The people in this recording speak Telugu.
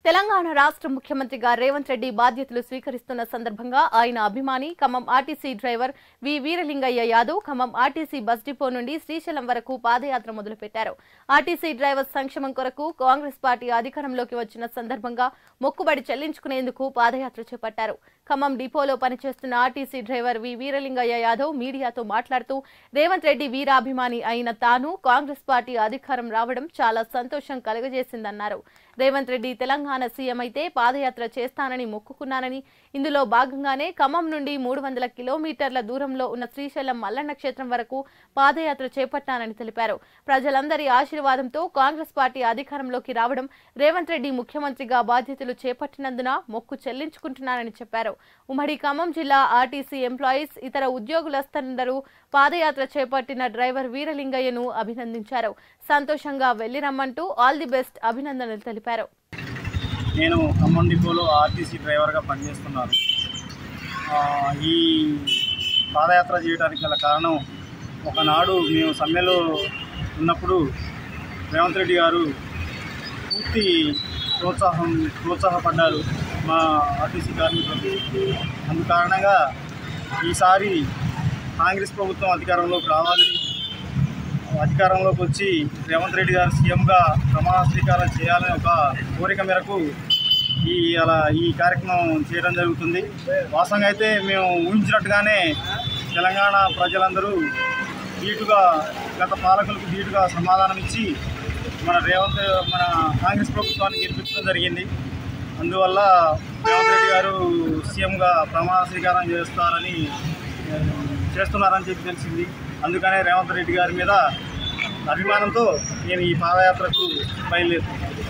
తెలంగాణ రాష్ట్ర ముఖ్యమంత్రిగా రేవంత్ రెడ్డి బాధ్యతలు స్వీకరిస్తున్న సందర్భంగా ఆయన అభిమాని Khammam RTC driver V Veeralingaiah Yadav Khammam RTC bus depot నుండి శ్రీశైలం వరకు పాదయాత్ర మొదలుపెట్టారు ఆర్టీసీ డ్రైవర్ సంక్షేమం కొరకు కాంగ్రెస్ పార్టీ అధికారంలోకి వచ్చిన సందర్భంగా మొక్కుబడి చెల్లించుకునేందుకు పాదయాత్ర చేపట్టారు ఖమ్మం డిపోలో పనిచేస్తున్న RTC driver V Veeralingaiah Yadav మీడియాతో మాట్లాడుతూ రేవంత్ రెడ్డి వీరాభిమాని అయిన తాను కాంగ్రెస్ పార్టీ అధికారం రావడం చాలా సంతోషం కలుగజేసిందన్నారు రేవంత్ రెడ్డి తెలంగాణ సీఎం అయితే పాదయాత్ర చేస్తానని మొక్కుకున్నానని ఇందులో భాగంగానే ఖమ్మం నుండి మూడు వందల కిలోమీటర్ల దూరంలో ఉన్న శ్రీశైలం మల్లన్న క్షేత్రం వరకు పాదయాత్ర చేపట్టానని తెలిపారు ప్రజలందరి ఆశీర్వాదంతో కాంగ్రెస్ పార్టీ అధికారంలోకి రావడం రేవంత్ రెడ్డి ముఖ్యమంత్రిగా బాధ్యతలు చేపట్టినందున మొక్కు చెల్లించుకుంటున్నానని చెప్పారు ఉమ్మడి ఖమ్మం జిల్లా ఆర్టీసీ ఎంప్లాయీస్ ఇతర ఉద్యోగులందరూ పాదయాత్ర చేపట్టిన డ్రైవర్ వీరలింగయ్యను అభినందించారు సంతోషంగా వెళ్లి రమ్మంటూ ఆల్ ది బెస్ట్ అభినందనలు తెలిపారు నేను ఖమ్మం డిపోలో ఆర్టీసీ డ్రైవర్గా పనిచేస్తున్నాను ఆ, ఈ పాదయాత్ర చేయడానికి గల కారణం ఒకనాడు మేము సమ్మెలో ఉన్నప్పుడు రేవంత్ రెడ్డి గారు పూర్తి ప్రోత్సాహం ప్రోత్సాహపడ్డారు మా ఆర్టీసీ కార్మికులకు అందు కారణంగా ఈసారి కాంగ్రెస్ ప్రభుత్వం అధికారంలోకి రావాలని అధికారంలోకి వచ్చి రేవంత్ రెడ్డి గారు సీఎంగా ప్రమాణ స్వీకారం చేయాలని ఒక కోరిక మేరకు ఈ అలా ఈ కార్యక్రమం చేయడం జరుగుతుంది వాస్తవంగా అయితే మేము ఊహించినట్టుగానే తెలంగాణ ప్రజలందరూ ధీటుగా గత పాలకులకు ధీటుగా సమాధానం ఇచ్చి మన రేవంత్ మన కాంగ్రెస్ ప్రభుత్వాన్ని గెలిపించడం జరిగింది అందువల్ల రేవంత్ రెడ్డి గారు సీఎంగా ప్రమాణ స్వీకారం చేస్తారని ఆ, చేస్తున్నారని చెప్పి తెలిసింది అందుకనే రేవంత్ రెడ్డి గారి మీద అభిమానంతో నేను ఈ పాదయాత్రకు బయలుదేరుతున్నాను